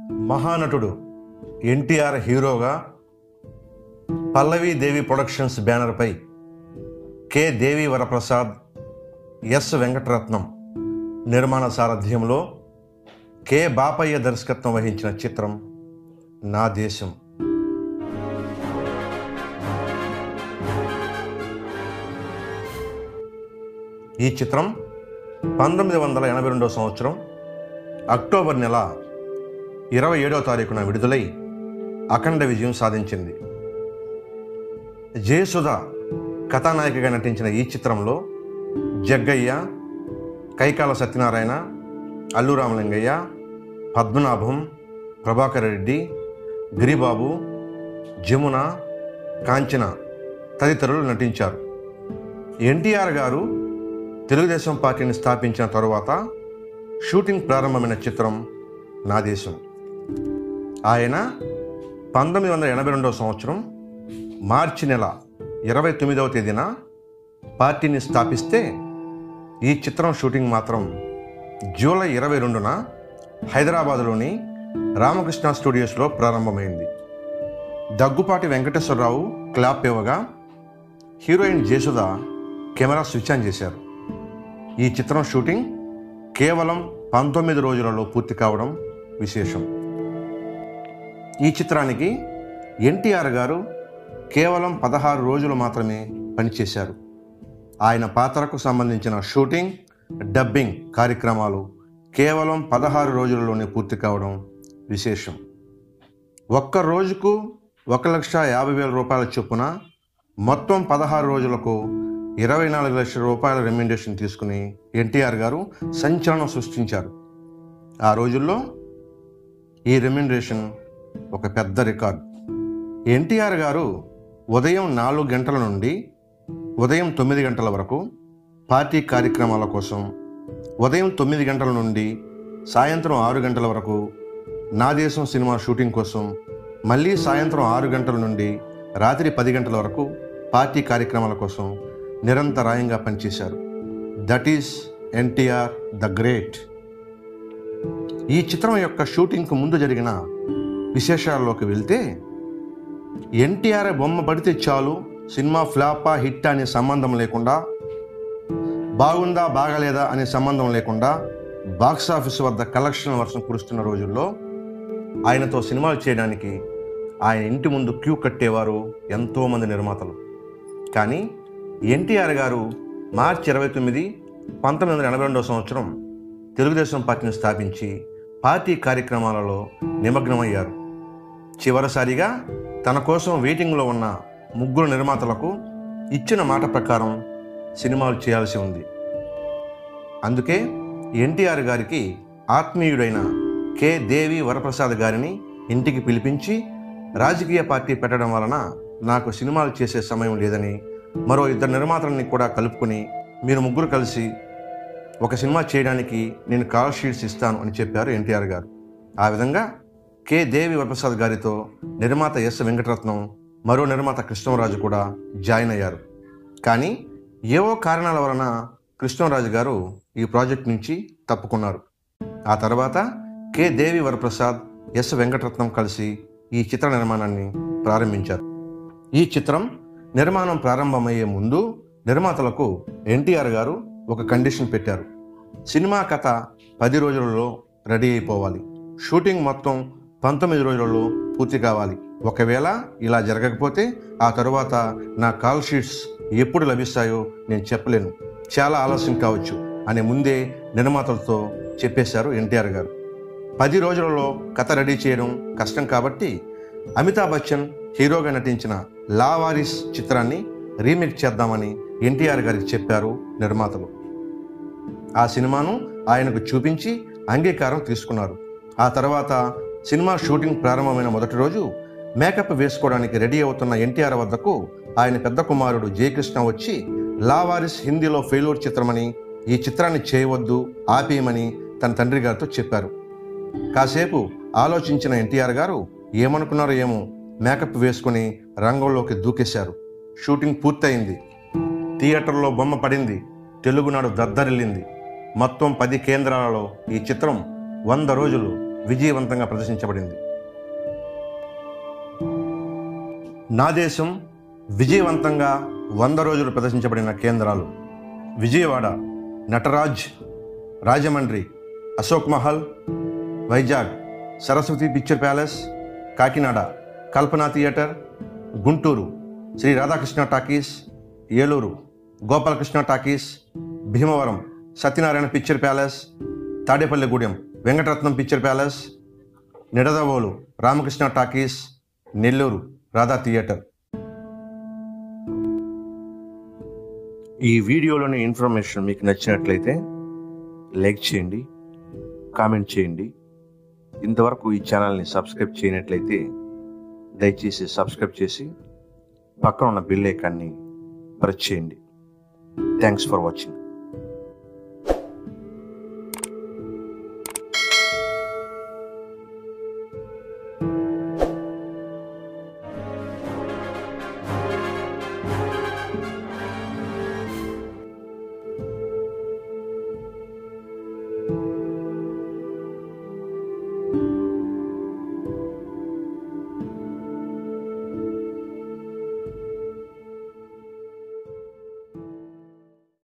మహానటుడు ఎన్టీఆర్ హీరోగా పల్లవి దేవి ప్రొడక్షన్స్ బ్యానర్పై K Devi Varaprasad S Venkataratnam నిర్మాణ సారథ్యంలో కె బాపయ్య దర్శకత్వం వహించిన చిత్రం నా దేశం ఈ చిత్రం పంతొమ్మిది వందల ఎనభై రెండవ సంవత్సరం అక్టోబర్ నెల ఇరవై ఏడవ తారీఖున విడుదలై అఖండ విజయం సాధించింది జయసుధ కథానాయికగా నటించిన ఈ చిత్రంలో జగ్గయ్య కైకాల సత్యనారాయణ అల్లు రామలింగయ్య పద్మనాభం ప్రభాకర్ రెడ్డి గిరిబాబు జమున కాంచన తదితరులు నటించారు ఎన్టీఆర్ గారు తెలుగుదేశం పార్టీని స్థాపించిన తరువాత షూటింగ్ ప్రారంభమైన చిత్రం నా దేశం ఆయన పంతొమ్మిది వందల ఎనభై రెండవ సంవత్సరం మార్చి నెల ఇరవై తొమ్మిదవ తేదీన పార్టీని స్థాపిస్తే ఈ చిత్రం షూటింగ్ మాత్రం జూలై ఇరవై రెండున హైదరాబాదులోని రామకృష్ణ స్టూడియోస్లో ప్రారంభమైంది దగ్గుపాటి వెంకటేశ్వరరావు క్లాప్ ఇవ్వగా heroine Jayasudha camera switch on చేశారు ఈ చిత్రం షూటింగ్ కేవలం పంతొమ్మిది రోజులలో పూర్తి కావడం విశేషం ఈ చిత్రానికి ఎన్టీఆర్ గారు కేవలం పదహారు రోజులు మాత్రమే పనిచేశారు ఆయన పాత్రకు సంబంధించిన షూటింగ్ డబ్బింగ్ కార్యక్రమాలు కేవలం పదహారు రోజులలోనే పూర్తి కావడం విశేషం ఒక్క రోజుకు ఒక లక్ష యాభై వేల రూపాయల చొప్పున మొత్తం పదహారు రోజులకు ఇరవై నాలుగు లక్షల రూపాయల రెమ్యుండేషన్ తీసుకుని ఎన్టీఆర్ గారు సంచలనం సృష్టించారు ఆ రోజుల్లో ఈ రెమ్యునరేషన్ ఒక పెద్ద రికార్డ్ ఎన్టీఆర్ గారు ఉదయం నాలుగు గంటల నుండి ఉదయం తొమ్మిది గంటల వరకు పార్టీ కార్యక్రమాల కోసం ఉదయం తొమ్మిది గంటల నుండి సాయంత్రం ఆరు గంటల వరకు నా దేశం సినిమా షూటింగ్ కోసం మళ్ళీ సాయంత్రం ఆరు గంటల నుండి రాత్రి పది గంటల వరకు పార్టీ కార్యక్రమాల కోసం నిరంతరాయంగా పనిచేశారు that is NTR the great ఈ చిత్రం యొక్క షూటింగ్కు ముందు జరిగిన విశేషాల్లోకి వెళ్తే ఎన్టీఆర్ బొమ్మ పడితే చాలు సినిమా ఫ్లాపా హిట్ అనే సంబంధం లేకుండా బాగుందా బాగలేదా అనే సంబంధం లేకుండా బాక్స్ ఆఫీస్ వద్ద కలెక్షన్ వర్షం కురుస్తున్న రోజుల్లో ఆయనతో సినిమాలు చేయడానికి ఆయన ఇంటి ముందు క్యూ కట్టేవారు ఎంతోమంది నిర్మాతలు కానీ ఎన్టీఆర్ గారు మార్చి ఇరవై తొమ్మిది పంతొమ్మిది వందల ఎనభై రెండవ సంవత్సరం తెలుగుదేశం పార్టీని స్థాపించి పార్టీ కార్యక్రమాలలో నిమగ్నమయ్యారు చివరిసారిగా తన కోసం వెయిటింగ్లో ఉన్న ముగ్గురు నిర్మాతలకు ఇచ్చిన మాట ప్రకారం సినిమాలు చేయాల్సి ఉంది అందుకే ఎన్టీఆర్ గారికి ఆత్మీయుడైన కె దేవి వరప్రసాద్ గారిని ఇంటికి పిలిపించి రాజకీయ పార్టీ పెట్టడం వలన నాకు సినిమాలు చేసే సమయం లేదని మరో ఇద్దరు నిర్మాతలని కూడా కలుపుకొని మీరు ముగ్గురు కలిసి ఒక సినిమా చేయడానికి నేను కాల్ షీట్స్ ఇస్తాను అని చెప్పారు ఎన్టీఆర్ గారు ఆ విధంగా కె దేవి వరప్రసాద్ గారితో నిర్మాత ఎస్ వెంకటరత్నం మరో నిర్మాత కృష్ణరాజు కూడా జాయిన్ అయ్యారు కానీ ఏవో కారణాల వలన కృష్ణరాజు గారు ఈ ప్రాజెక్ట్ నుంచి తప్పుకున్నారు ఆ తర్వాత కె దేవి వరప్రసాద్ ఎస్ వెంకటరత్నం కలిసి ఈ చిత్ర నిర్మాణాన్ని ప్రారంభించారు ఈ చిత్రం నిర్మాణం ప్రారంభమయ్యే ముందు నిర్మాతలకు ఎన్టీఆర్ గారు ఒక కండిషన్ పెట్టారు సినిమా కథ పది రోజులలో రెడీ అయిపోవాలి షూటింగ్ మొత్తం పంతొమ్మిది రోజులలో పూర్తి కావాలి ఒకవేళ ఇలా జరగకపోతే ఆ తరువాత నా కాల్ షీట్స్ ఎప్పుడు లభిస్తాయో నేను చెప్పలేను చాలా ఆలస్యం కావచ్చు అని ముందే నిర్మాతలతో చెప్పేశారు ఎన్టీఆర్ గారు పది రోజులలో కథ రెడీ చేయడం కష్టం కాబట్టి అమితాబ్ బచ్చన్ హీరోగా నటించిన లావారిస్ చిత్రాన్ని రీమేక్ చేద్దామని ఎన్టీఆర్ గారికి చెప్పారు నిర్మాతలు ఆ సినిమాను ఆయనకు చూపించి అంగీకారం తీసుకున్నారు ఆ తర్వాత సినిమా షూటింగ్ ప్రారంభమైన మొదటి రోజు మేకప్ వేసుకోవడానికి రెడీ అవుతున్న ఎన్టీఆర్ వద్దకు ఆయన పెద్ద కుమారుడు జయకృష్ణ వచ్చి లావారిస్ హిందీలో ఫెయిల్యూర్ చిత్రమని ఈ చిత్రాన్ని చేయవద్దు ఆపేయమని తన తండ్రి గారితో చెప్పారు కాసేపు ఆలోచించిన ఎన్టీఆర్ గారు ఏమనుకున్నారో ఏమో మేకప్ వేసుకుని రంగంలోకి దూకేశారు షూటింగ్ పూర్తయింది థియేటర్లో బొమ్మ పడింది తెలుగునాడు దద్దరిల్లింది మొత్తం పది కేంద్రాలలో ఈ చిత్రం వంద రోజులు విజయవంతంగా ప్రదర్శించబడింది నా దేశం విజయవంతంగా వంద రోజులు ప్రదర్శించబడిన కేంద్రాలు Vijayawada Nataraj Rajahmundry Ashok Mahal Vizag Saraswathi picture palace Kakinada Kalpana theatre Guntur Sri Radhakrishna talkies Eluru Gopalakrishna talkies Bhimavaram Satyanarayana picture palace Tadepalligudem Venkataratnam picture palace Nidadavolu Ramakrishna talkies Nellore Radha theatre ఈ వీడియోలోని ఇన్ఫర్మేషన్ మీకు నచ్చినట్లయితే లైక్ చేయండి కామెంట్ చేయండి ఇంతవరకు ఈ ఛానల్ని సబ్స్క్రైబ్ చేయనట్లయితే దయచేసి సబ్స్క్రైబ్ చేసి పక్కన ఉన్న బిల్ ఐకాన్ని ప్రెస్ చేయండి థ్యాంక్స్ ఫర్ వాచింగ్